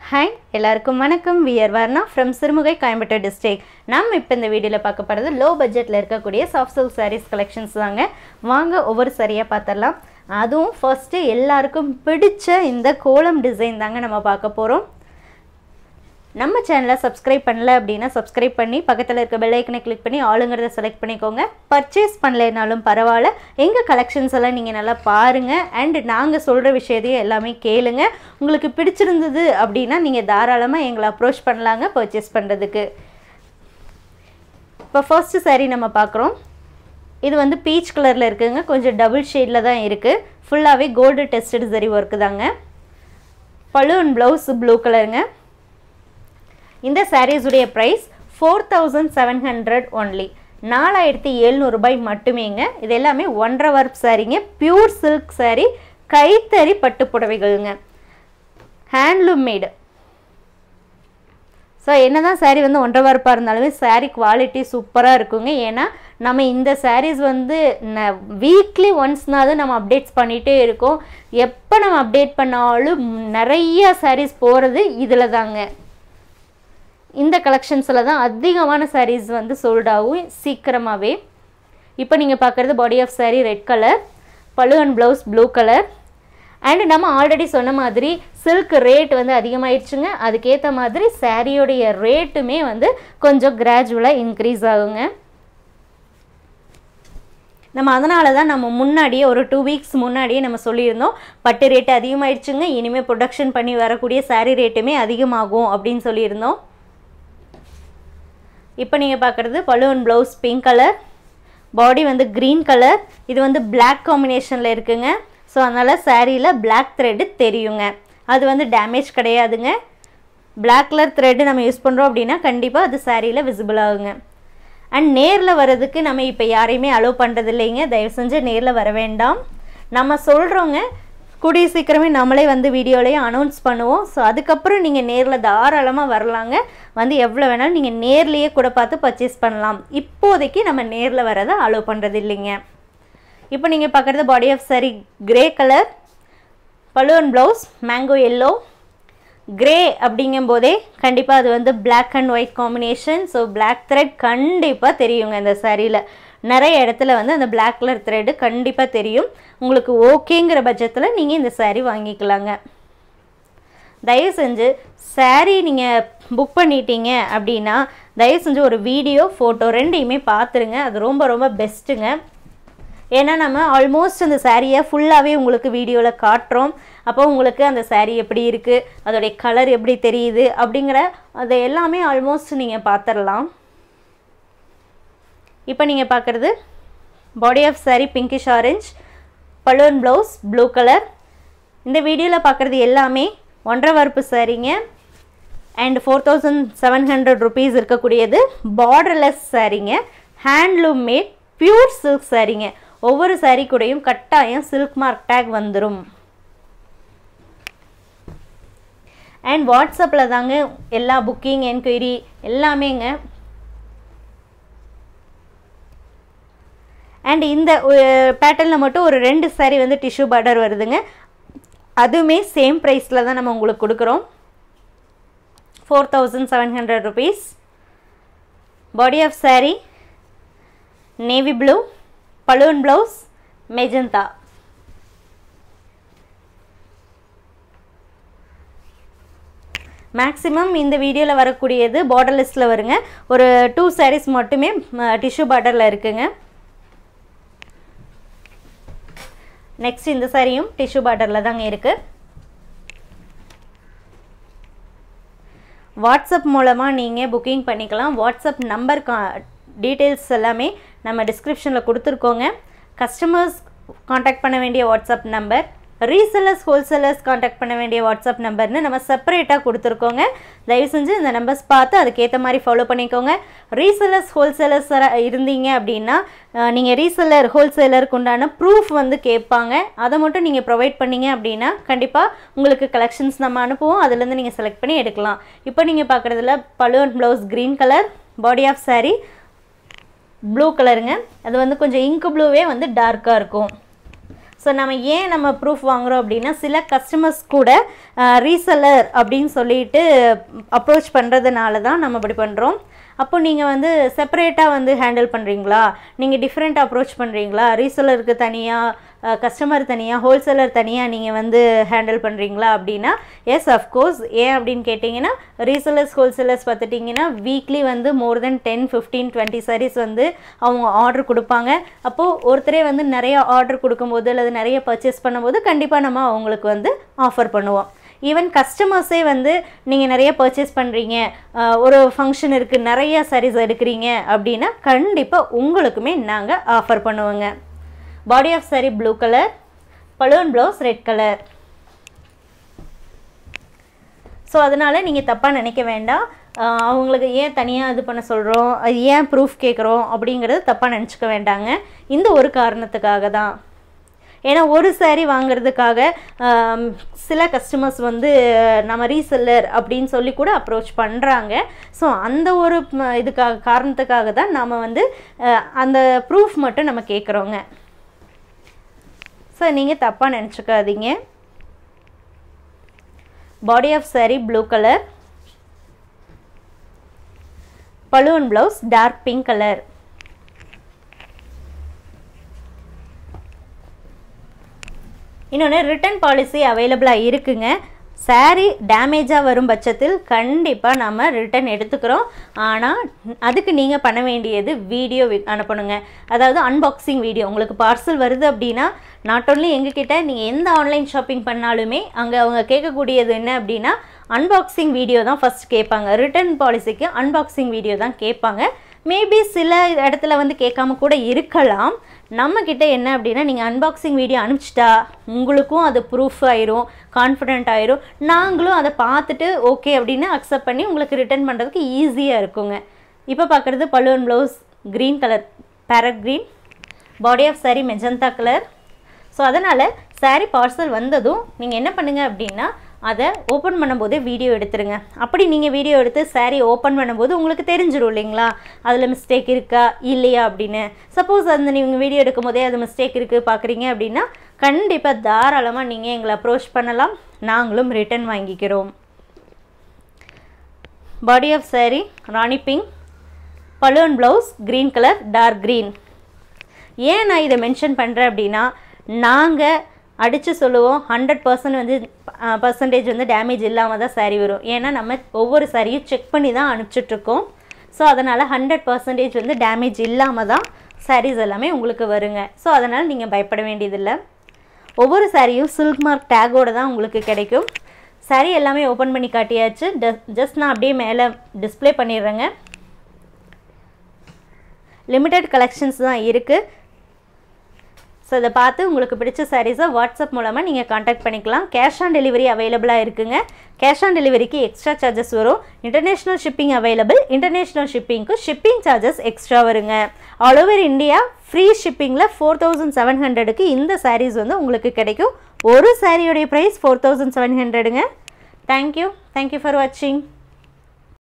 hi எல்லாருக்கும் வணக்கம் we're Varna from Sirumugai Coimbatore district நம்ம இப்போ இந்த வீடியோவில் பார்க்க போகிறது லோ பட்ஜெட்டில் இருக்கக்கூடிய சாஃப்ட் சில்க் சாரீஸ் கலெக்ஷன்ஸ் தாங்க வாங்க ஒவ்வொரு சரியாக பார்த்துடலாம் அதுவும் ஃபர்ஸ்ட்டு எல்லாருக்கும் பிடிச்ச இந்த கோலம் டிசைன் தாங்க நம்ம பார்க்க போகிறோம் நம்ம சேனலை சப்ஸ்கிரைப் பண்ணல அப்படின்னா சப்ஸ்கிரைப் பண்ணி பக்கத்தில் இருக்க பெல் ஐக்கனை கிளிக் பண்ணி ஆளுங்கிறத செலக்ட் பண்ணிக்கோங்க பர்ச்சேஸ் பண்ணலைனாலும் பரவாயில்ல எங்கள் கலெக்ஷன்ஸ் எல்லாம் நீங்கள் நல்லா பாருங்கள் அண்ட் நாங்கள் சொல்கிற விஷயத்தையும் எல்லாமே கேளுங்க உங்களுக்கு பிடிச்சிருந்தது அப்படின்னா நீங்கள் தாராளமாக எங்களை அப்ரோச் பண்ணலாங்க பர்ச்சேஸ் பண்ணுறதுக்கு இப்போ ஃபர்ஸ்ட் saree நம்ம பார்க்குறோம் இது வந்து பீச் கலரில் இருக்குங்க கொஞ்சம் டபுள் ஷேடில் தான் இருக்குது ஃபுல்லாகவே கோல்டு டெஸ்டட் சரி ஒர்க்கு தாங்க பழு அண்ட் ப்ளவுஸ் ப்ளூ கலருங்க இந்த சாரீஸ் உடைய price four thousand seven hundred only நாலாயிரத்தி எழுநூறுபாய் மட்டுமேங்க இது எல்லாமே ஒன்றரை ஒர்க் சாரீங்க பியூர் சில்க் saree கைத்தறி பட்டு புடவைகள்ங்க ஹேண்ட்லூம் மேடு ஸோ என்னதான் saree வந்து ஒன்றரை வார்ப்பாக இருந்தாலுமே saree குவாலிட்டி சூப்பராக இருக்குங்க ஏன்னா நம்ம இந்த sarees வந்து வீக்லி ஒன்ஸ்னாவது நம்ம அப்டேட்ஸ் பண்ணிகிட்டே இருக்கோம் எப்போ நம்ம அப்டேட் பண்ணாலும் நிறைய sarees போகிறது இதில் தாங்க இந்த கலெக்ஷன்ஸில் தான் அதிகமான sarees வந்து sold ஆகும் சீக்கிரமாகவே இப்போ நீங்கள் பார்க்குறது body of saree red colour பழு and blouse blue colour and நம்ம ஆல்ரெடி சொன்ன மாதிரி சில்க் ரேட் வந்து அதிகமாயிடுச்சுங்க அதுக்கேற்ற மாதிரி சாரியோடைய ரேட்டுமே வந்து கொஞ்சம் கிராஜுவலாக இன்க்ரீஸ் ஆகுங்க நம்ம அதனால தான் நம்ம முன்னாடியே ஒரு டூ வீக்ஸ் முன்னாடியே நம்ம சொல்லியிருந்தோம் பட்டு ரேட்டு அதிகமாயிடுச்சுங்க இனிமேல் ப்ரொடக்ஷன் பண்ணி வரக்கூடிய saree ரேட்டுமே அதிகமாகும் அப்படின்னு சொல்லியிருந்தோம் இப்போ நீங்கள் பார்க்குறது balloon blouse pink colour body வந்து க்ரீன் கலர் இது வந்து Black காம்பினேஷனில் இருக்குங்க ஸோ அதனால் சாரியில் Black த்ரெட்டு தெரியுங்க அது வந்து டேமேஜ் கிடையாதுங்க Black கலர் த்ரெட்டு நம்ம யூஸ் பண்ணுறோம் அப்படின்னா கண்டிப்பாக அது சாரியில் விசிபிள் ஆகுங்க அண்ட் நேரில் வர்றதுக்கு நம்ம இப்போ யாரையுமே அலோவ் பண்ணுறது இல்லைங்க தயவு செஞ்சு நேரில் வர வேண்டாம் நம்ம சொல்கிறோங்க கூடிய சீக்கிரமே நம்மளே வந்து வீடியோலேயே அனௌன்ஸ் பண்ணுவோம் ஸோ அதுக்கப்புறம் நீங்கள் நேரில் தாராளமாக வரலாங்க வந்து எவ்வளோ வேணாலும் நீங்கள் நேர்லேயே கூட பார்த்து பர்ச்சேஸ் பண்ணலாம் இப்போதைக்கு நம்ம நேரில் வரதை அலோவ் பண்ணுறது இல்லைங்க இப்போ நீங்கள் பார்க்குறது body of saree grey colour balloon blouse mango yellow grey அப்படிங்கும்போதே கண்டிப்பாக அது வந்து Black and white combination so Black thread கண்டிப்பாக தெரியுங்க இந்த சாரியில் நிறைய இடத்துல வந்து அந்த Black கலர் த்ரெட்டு கண்டிப்பாக தெரியும் உங்களுக்கு ஓகேங்கிற பட்சத்தில் நீங்கள் இந்த saree வாங்கிக்கலாங்க தயவு செஞ்சு saree நீங்கள் புக் பண்ணிட்டீங்க அப்படின்னா தயவு செஞ்சு ஒரு வீடியோ ஃபோட்டோ ரெண்டையுமே பார்த்துருங்க அது ரொம்ப ரொம்ப பெஸ்ட்டுங்க ஏன்னா நம்ம ஆல்மோஸ்ட் அந்த சாரியை ஃபுல்லாகவே உங்களுக்கு வீடியோவில் காட்டுறோம் அப்போ உங்களுக்கு அந்த saree எப்படி இருக்குது அதோடைய கலர் எப்படி தெரியுது அப்படிங்கிற அதை எல்லாமே ஆல்மோஸ்ட் நீங்கள் பார்த்துடலாம் இப்போ நீங்கள் பார்க்குறது body of saree pinkish orange balloon blouse blue colour இந்த வீடியோவில் பார்க்குறது எல்லாமே ஒன்றரை வரப்பு சாரீங்க and four thousand seven hundred rupees இருக்கக்கூடியது பார்டர்லெஸ் சாரீங்க ஹேண்ட்லூம் மேட் பியூர் சில்க் சாரீங்க ஒவ்வொரு சாரீ கூடயும் கட்டாயம் சில்க் மார்க் டேக் வந்துடும் அண்ட் வாட்ஸ்அப்பில் தாங்க எல்லா புக்கிங் என்கொயரி எல்லாமேங்க அண்ட் இந்த பேட்டர்னில் மட்டும் ஒரு ரெண்டு சாரீ வந்து டிஷ்யூ பார்டர் வருதுங்க அதுவுமே சேம் ப்ரைஸில் தான் நம்ம உங்களுக்கு கொடுக்குறோம் four thousand seven hundred rupees body of saree navy blue balloon blouse magenta maximum இந்த வீடியோவில் வரக்கூடியது பார்டர்லெஸ்ஸில் வருங்க ஒரு டூ sarees மட்டுமே டிஷ்யூ பார்டரில் இருக்குங்க நெக்ஸ்ட் இந்த சாரியும் டிஷ்யூ பார்டரில் தாங்க இருக்குது வாட்ஸ்அப் மூலமாக நீங்கள் புக்கிங் பண்ணிக்கலாம் வாட்ஸ்அப் நம்பர் கா டீட்டெயில்ஸ் எல்லாமே நம்ம டிஸ்கிரிப்ஷனில் கொடுத்துருக்கோங்க கஸ்டமர்ஸ் காண்டாக்ட் பண்ண வேண்டிய WhatsApp number resellers wholesalers contact பண்ண வேண்டிய வாட்ஸ்அப் நம்பர்னு நம்ம செப்பரேட்டாக கொடுத்துருக்கோங்க தயவு செஞ்சு இந்த நம்பர்ஸ் பார்த்து அதுக்கேற்ற மாதிரி ஃபாலோ பண்ணிக்கோங்க ரீசெல்லர்ஸ் ஹோல்சேலர்ஸ் இருந்தீங்க அப்படின்னா நீங்கள் ரீசெல்லர் ஹோல்சேலருக்கு உண்டான ப்ரூஃப் வந்து கேட்பாங்க அதை மட்டும் நீங்கள் ப்ரொவைட் பண்ணீங்க அப்படின்னா கண்டிப்பாக உங்களுக்கு கலெக்ஷன்ஸ் நம்ம அனுப்புவோம் அதுலேருந்து நீங்கள் செலக்ட் பண்ணி எடுக்கலாம் இப்போ நீங்கள் பார்க்குறதுல balloon blouse green colour body of saree blue கலருங்க அது வந்து கொஞ்சம் இங்கு ப்ளூவே வந்து டார்க்காக இருக்கும் ஸோ நம்ம ஏன் நம்ம ப்ரூஃப் வாங்குறோம் அப்படின்னா சில கஸ்டமர்ஸ் கூட ரீசெல்லர் அப்படின்னு சொல்லிட்டு அப்ரோச் பண்ணுறதுனால தான் நம்ம இப்படி பண்ணுறோம் அப்போ நீங்கள் வந்து செப்பரேட்டாக வந்து ஹேண்டில் பண்ணுறீங்களா நீங்கள் டிஃப்ரெண்ட் அப்ரோச் பண்ணுறீங்களா ரீசெல்லருக்கு தனியாக கஸ்டமர் தனியாக ஹோல்சேலர் தனியாக நீங்கள் வந்து ஹேண்டில் பண்ணுறீங்களா அப்படின்னா எஸ் அஃப்கோர்ஸ் ஏன் அப்படின்னு கேட்டிங்கன்னா ரீசெல்லர்ஸ் ஹோல்சேலர்ஸ் பார்த்துட்டிங்கன்னா வீக்லி வந்து more than ten fifteen twenty sarees வந்து அவங்க ஆர்டர் கொடுப்பாங்க அப்போது ஒருத்தரே வந்து நிறைய ஆர்டர் கொடுக்கும்போது அல்லது நிறைய பர்ச்சேஸ் பண்ணும்போது கண்டிப்பாக நம்ம அவங்களுக்கு வந்து ஆஃபர் பண்ணுவோம் ஈவன் கஸ்டமர்ஸே வந்து நீங்கள் நிறைய பர்ச்சேஸ் பண்ணுறீங்க ஒரு ஃபங்க்ஷன் இருக்குது நிறைய sarees எடுக்கிறீங்க அப்படின்னா கண்டிப்பாக உங்களுக்குமே நாங்கள் ஆஃபர் பண்ணுவோங்க body of saree blue colour balloon blouse red colour so அதனால் நீங்கள் தப்பாக நினைக்க வேண்டாம் ஆஹ் அவங்களுக்கு ஏன் தனியாக இது பண்ண சொல்கிறோம் அது ஏன் ப்ரூஃப் கேட்குறோம் அப்படிங்கிறது தப்பாக நினச்சிக்க வேண்டாங்க இந்த ஒரு காரணத்துக்காக தான் ஏன்னா ஒரு saree வாங்குறதுக்காக ஆம், சில கஸ்டமர்ஸ் வந்து நம்ம ரீசெல்லர் அப்படின்னு சொல்லி கூட அப்ரோச் பண்ணுறாங்க ஸோ அந்த ஒரு ம, இதுக்காக காரணத்துக்காக தான் நாம் வந்து அஹ், அந்த ப்ரூஃப் மட்டும் நம்ம கேட்குறோங்க ஸோ நீங்கள் தப்பாக நினச்சிக்காதீங்க body of saree blue colour balloon blouse dark pink colour இன்னொன்று ரிட்டர்ன் பாலிசி அவைலபிளாக இருக்குங்க saree டேமேஜாக வரும் பட்சத்தில் கண்டிப்பாக நம்ம ரிட்டர்ன் எடுத்துக்கிறோம் ஆனால் அதுக்கு நீங்கள் பண்ண வேண்டியது வீடியோ அனுப்பணுங்க அதாவது அன்பாக்சிங் வீடியோ உங்களுக்கு பார்சல் வருது அப்படின்னா நாட் ஓன்லி எங்ககிட்ட நீங்கள் எந்த ஆன்லைன் ஷாப்பிங் பண்ணாலுமே அங்கே அவங்க கேட்கக்கூடியது என்ன அப்படின்னா அன்பாக்சிங் வீடியோ தான் ஃபஸ்ட் கேட்பாங்க ரிட்டர்ன் பாலிசிக்கு அன்பாக்சிங் வீடியோ தான் கேட்பாங்க மேபி சில இடத்துல வந்து கேட்காம கூட இருக்கலாம் நம்மக்கிட்ட என்ன அப்படின்னா நீங்கள் அன்பாக்சிங் வீடியோ அனுப்பிச்சிட்டா உங்களுக்கும் அது ப்ரூஃப் ஆயிரும் கான்ஃபிடென்ட் ஆயிரும் நாங்களும் அதை பார்த்துட்டு ஓகே அப்படின்னு அக்செப்ட் பண்ணி உங்களுக்கு ரிட்டர்ன் பண்ணுறதுக்கு ஈஸியாக இருக்குங்க இப்போ பார்க்குறது balloon blouse green colour parrot green body of saree magenta colour so அதனால் saree பார்சல் வந்ததும் நீங்கள் என்ன பண்ணுங்க அப்படின்னா அதை ஓப்பன் பண்ணும்போதே வீடியோ எடுத்துருங்க அப்படி நீங்கள் வீடியோ எடுத்து saree ஓப்பன் பண்ணும்போது உங்களுக்கு தெரிஞ்சிடும் இல்லைங்களா அதில் மிஸ்டேக் இருக்கா இல்லையா அப்படின்னு சப்போஸ் அந்த நீங்கள் வீடியோ எடுக்கும் போதே அது மிஸ்டேக் இருக்குது பார்க்குறீங்க அப்படின்னா கண்டிப்பாக தாராளமாக நீங்கள் எங்களை அப்ரோச் பண்ணலாம் நாங்களும் ரிட்டர்ன் வாங்கிக்கிறோம் body of saree rani pink balloon blouse green colour dark green ஏன் நான் இதை மென்ஷன் பண்ணுறேன் அப்படின்னா நாங்கள் அடித்து சொல்லுவோம் ஹண்ட்ரட் பர்சன்ட் வந்து பர்சன்டேஜ் வந்து டேமேஜ் இல்லாமல் தான் saree வரும் ஏன்னா நம்ம ஒவ்வொரு சாரியும் செக் பண்ணி தான் அனுப்பிச்சிட்ருக்கோம் ஸோ அதனால் ஹண்ட்ரட் பர்சன்டேஜ் வந்து டேமேஜ் இல்லாமல் தான் sarees எல்லாமே உங்களுக்கு வருங்க ஸோ அதனால் நீங்கள் பயப்பட வேண்டியதில்லை ஒவ்வொரு சாரியும் சில்க் மார்க் டேகோட தான் உங்களுக்கு கிடைக்கும் saree எல்லாமே ஓப்பன் பண்ணி காட்டியாச்சு ஜஸ்ட் நான் அப்படியே மேலே டிஸ்ப்ளே பண்ணிடுறேங்க லிமிட்டெட் கலெக்ஷன்ஸ் தான் இருக்குது ஸோ இதை பார்த்து உங்களுக்கு பிடிச்ச சாரீஸை வாட்ஸ்அப் மூலமாக நீங்கள் காண்டாக்ட் பண்ணிக்கலாம் கேஷ் ஆன் டெலிவரி அவைலபிளாக இருக்குங்க கேஷ் ஆன் டெலிவரிக்கு எக்ஸ்ட்ரா சார்ஜஸ் வரும் இன்டர்நேஷ்னல் ஷிப்பிங் அவைலபிள் இன்டர்நேஷ்னல் ஷிப்பிங்க்கு ஷிப்பிங் சார்ஜஸ் எக்ஸ்ட்ரா வருங்க ஆல் ஓவர் இந்தியா ஃப்ரீ ஷிப்பிங்கில் ஃபோர் தௌசண்ட் செவன் ஹண்ட்ரடுக்கு இந்த சாரீஸ் வந்து உங்களுக்கு கிடைக்கும் ஒரு சாரியோடைய ப்ரைஸ் ஃபோர் தௌசண்ட் செவன் ஹண்ட்ரடுங்க தேங்க்யூ தேங்க்யூ ஃபார் வாட்சிங்